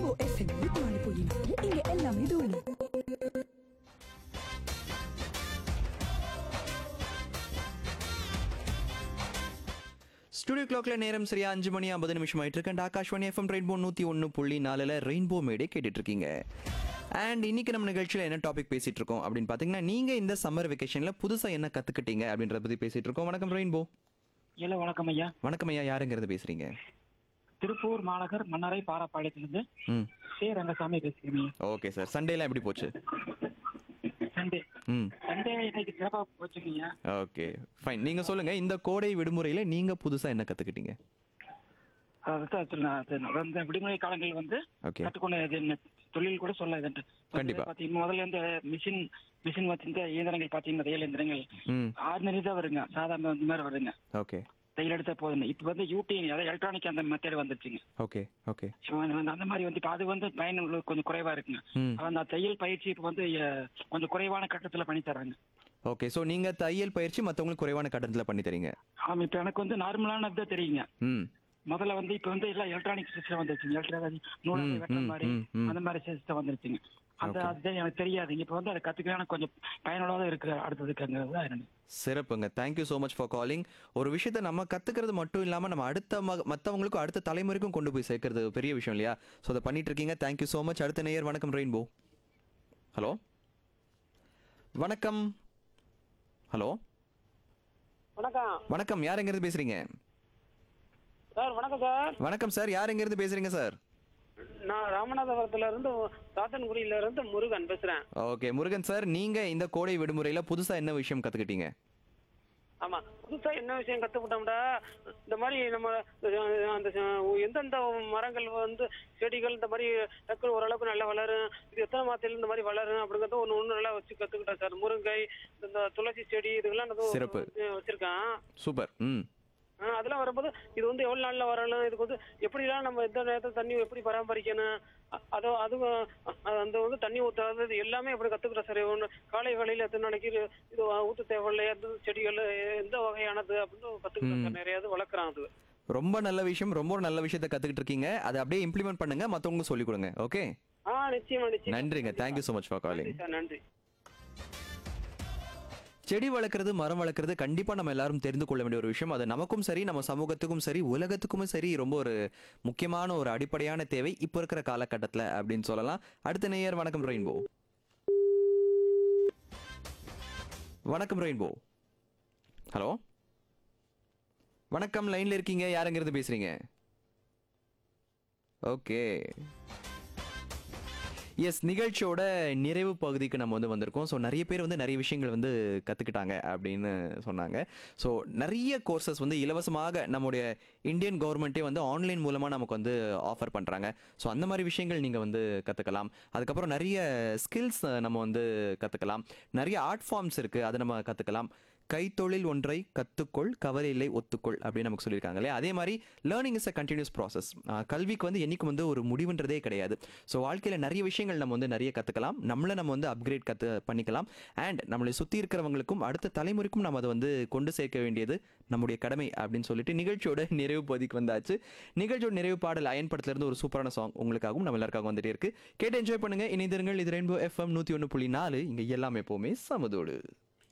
Rainbow FM நூத்தி நாலு புள்ளி நாலு இங்க எல்லாமே தூளு ஸ்டுடியோ கிளாக்ல நேரம் சரியா அஞ்சு மணி ஐம்பது நிமிஷம் ஆயிட்டு இருக்கு And ஆகாஷ்வாணி எஃப்எம் ரெயின்போ நூத்தி ஒன்று புள்ளி நாலுல ரெயின்போ மேடே கேட்டுட்டு இருக்கீங்க அண்ட் இன்னைக்கு நம்ம நிகழ்ச்சியில் என்ன டாபிக் பேசிட்டு இருக்கோம் அப்படின்னு பார்த்தீங்கன்னா நீங்க இந்த சம்மர் வெக்கேஷன்ல புதுசா என்ன கத்துக்கிட்டீங்க அப்படின்றத பத்தி பேசிட்டு இருக்கோம் வணக்கம் ரெயின்போ இல்ல வணக்கம் ஐயா வணக்கம் ஐயா யாருங்கிறது பேசுறீங்க திருப்பூர் மாநகர் மன்னரை பாராப்பாளையத்திலிருந்து ம் சே ரங்கசாமி பேசுகிறேன் ஓகே சார் சண்டேலாம் எப்படி போச்சு சண்டே ம் சண்டே இன்னைக்கு சிறப்பா போச்சுக்கீங்க ஓகே ஃபைன் நீங்க சொல்லுங்க இந்த கோடை விடுமுறையில நீங்க புதுசா என்ன கத்துக்கிட்டீங்க அந்த விடுமுறை காலங்கள் வந்து ஓகே கற்றுக்கொண்ட இது என்ன தொழில் கூட சொல்ல இது கண்டிப்பா. பாத்தீங்கன்னா முதல்ல இந்த மிஷின் மிஷின் வச்சிருந்த இயந்திரங்கள் பாத்தீங்கன்னா தையல் இயந்திரங்கள் ம் ஆர்டினரி தான் வருங்க சாதாரண இந்த மாதிரி வருங்க ஓகே தையல் எடுத்தா போதுங்க இப்ப வந்து யூடிஐ அதாவது எலக்ட்ரானிக் அந்த மெத்தட் வந்துருச்சுங்க ஓகே ஓகே So, அந்த- அந்த மாதிரி வந்து இப்ப அது வந்து பயனுள்ள கொஞ்சம் குறைவா இருக்குங்க ம் அந்த தையல் பயிற்சி இப்ப வந்து அஹ், கொஞ்சம் குறைவான கட்டத்துல பண்ணி தர்றாங்க ஓகே ஸோ நீங்க தையல் பயிற்சி மற்றவங்களுக்கு குறைவான கட்டணத்தில் பண்ணி தரீங்க ஆமா இப்ப எனக்கு வந்து நார்மலானது தான் தெரியுங்க ம் முதல்ல வந்து இப்ப வந்து எல்லாம் எலக்ட்ரானிக் சிஸ்டம் வந்துருச்சுங்க எலக்ட்ரானிக் நூலாக ம், வெட்டுற ம், மாதிரி ம், ம். அந்த மாதிரி சிஸ்டம் வந்துருச்சுங்க அந்த Okay. அதுதான் எனக்கு தெரியாதுங்க இப்ப வந்து அதை கத்துக்கலாம் எனக்கு கொஞ்சம் பயனுள்ளதா இருக்கு அடுத்ததுக்குங்கிறது தான் எனக்கு சிறப்புங்க thank you so much for calling ஒரு விஷயத்தை நம்ம கத்துக்கிறது மட்டும் இல்லாமல் நம்ம அடுத்த ம மற்றவங்களுக்கும் அடுத்த தலைமுறைக்கும் கொண்டு போய் சேர்க்கறது பெரிய விஷயம் இல்லையா ஸோ அதை பண்ணிட்டு இருக்கீங்க தேங்க்யூ ஸோ மச் அடுத்த நேயர் வணக்கம் ரெயின்போ ஹலோ வணக்கம் ஹலோ வணக்கம் வணக்கம் யார் எங்கேருந்து பேசுறீங்க சார் வணக்கம் சார் வணக்கம் சார் யார் எங்கேருந்து பேசுறீங்க சார் நான் ராமநாதபுரத்துல இருந்து சாத்தன்குடியில இருந்து முருகன் பேசுறேன் ஓகே முருகன் சார் நீங்க இந்த கோடை விடுமுறையில புதுசா என்ன விஷயம் கத்துக்கிட்டீங்க ஆமா புதுசா என்ன விஷயம் கத்துக்கிட்டோம்டா இந்த மாதிரி நம்ம அஹ், அந்த அஹ், எந்தெந்த மரங்கள் வந்து செடிகள் இந்த மாதிரி டக்குனு ஓரளவுக்கு நல்லா வளரும் இது எத்தனை மாதத்துல இந்த மாதிரி வளரும் அப்படிங்கறத ஒண்ணு ஒண்ணு நல்லா வச்சு கத்துக்கிட்டேன் சார் முருங்கை இந்த துளசி செடி இதுக்கெல்லாம் நான் சிறப்பு. வந்து வச்சிருக்கேன் சூப்பர் ம் ஆ, அதெல்லாம் வரும்போது இது வந்து எவ்வளவு நாள்ல வரணும் இதுக்கு வந்து எப்படிலாம் நம்ம எந்த நேரத்துல தண்ணி எப்படி பராமரிக்கணும் அ- அதோ அதுவும் அ- அந்த வந்து தண்ணி ஊத்தாது இது எல்லாமே எப்படி கத்துக்கிற சரி ஒன்று காலை வேளையில எத்தனை நாளைக்கு இது இது ஊத்த தேவையில்லை எந்த செடிகள் எந்த வகையானது அப்படின்னு கத்துக்கிட்ட சார் நிறைய இது வளர்க்குறான் அது ரொம்ப நல்ல விஷயம் ரொம்ப ஒரு நல்ல விஷயத்த கத்துக்கிட்டு இருக்கீங்க அதை அப்படியே இம்ப்ளிமெண்ட் பண்ணுங்க மற்றவங்களுக்கு சொல்லிக் கொடுங்க ஓகே ஆ நிச்சயமா நிச்சயமா நன்றிங்க thank you so much for calling நன்றி சார் நன்றி செடி வளர்க்குறது மரம் வளர்க்குறது கண்டிப்பாக நம்ம எல்லாரும் தெரிந்து கொள்ள வேண்டிய ஒரு விஷயம் அது நமக்கும் சரி நம்ம சமூகத்துக்கும் சரி உலகத்துக்கும் சரி ரொம்ப ஒரு முக்கியமான ஒரு அடிப்படையான தேவை இப்போ இருக்கிற காலகட்டத்தில் அப்படின்னு சொல்லலாம் அடுத்த நேயர் வணக்கம் ரெயின்போ வணக்கம் ரெயின்போ ஹலோ வணக்கம் லைன்ல இருக்கீங்க யாருங்கிறது பேசுறீங்க ஓகே எஸ் நிகழ்ச்சியோட நிறைவு பகுதிக்கு நம்ம வந்து வந்திருக்கோம் ஸோ நிறைய பேர் வந்து நிறைய விஷயங்கள் வந்து கற்றுக்கிட்டாங்க அப்படின்னு சொன்னாங்க ஸோ நிறைய கோர்சஸ் வந்து இலவசமாக நம்முடைய இந்தியன் கவர்மெண்ட்டே வந்து ஆன்லைன் மூலமாக நமக்கு வந்து ஆஃபர் பண்ணுறாங்க ஸோ அந்த மாதிரி விஷயங்கள் நீங்கள் வந்து கற்றுக்கலாம் அதுக்கப்புறம் நிறைய ஸ்கில்ஸ் நம்ம வந்து கற்றுக்கலாம் நிறைய ஆர்ட் ஃபார்ம்ஸ் இருக்குது அதை நம்ம கற்றுக்கலாம் கைத்தொழில் ஒன்றை கற்றுக்கொள் கவலையில்லை ஒத்துக்கொள் அப்படின்னு நமக்கு சொல்லியிருக்காங்க இல்லையா அதே மாதிரி learning is a continuous process கல்விக்கு வந்து என்னைக்கும் வந்து ஒரு முடிவுன்றதே கிடையாது ஸோ வாழ்க்கையில் நிறைய விஷயங்கள் நம்ம வந்து நிறைய கற்றுக்கலாம் நம்மளை நம்ம வந்து அப்கிரேட் கற்று பண்ணிக்கலாம் அண்ட் நம்மளை சுற்றி இருக்கிறவங்களுக்கும் அடுத்த தலைமுறைக்கும் நம்ம அதை வந்து கொண்டு சேர்க்க வேண்டியது நம்முடைய கடமை அப்படின்னு சொல்லிட்டு நிகழ்ச்சியோட நிறைவு பகுதிக்கு வந்தாச்சு நிகழ்ச்சியோட நிறைவு பாடல் அயன் படத்துல இருந்து ஒரு சூப்பரான சாங் உங்களுக்காகவும் நம்ம எல்லாருக்காகவும் வந்துட்டே இருக்கு கேட்டு என்ஜாய் பண்ணுங்க இணைந்திருங்கள் இது ரெயின்போ எஃப்எம் நூற்றி ஒன்று புள்ளி நாலு இங்கே எல்லாமே எப்போவுமே சமதோடு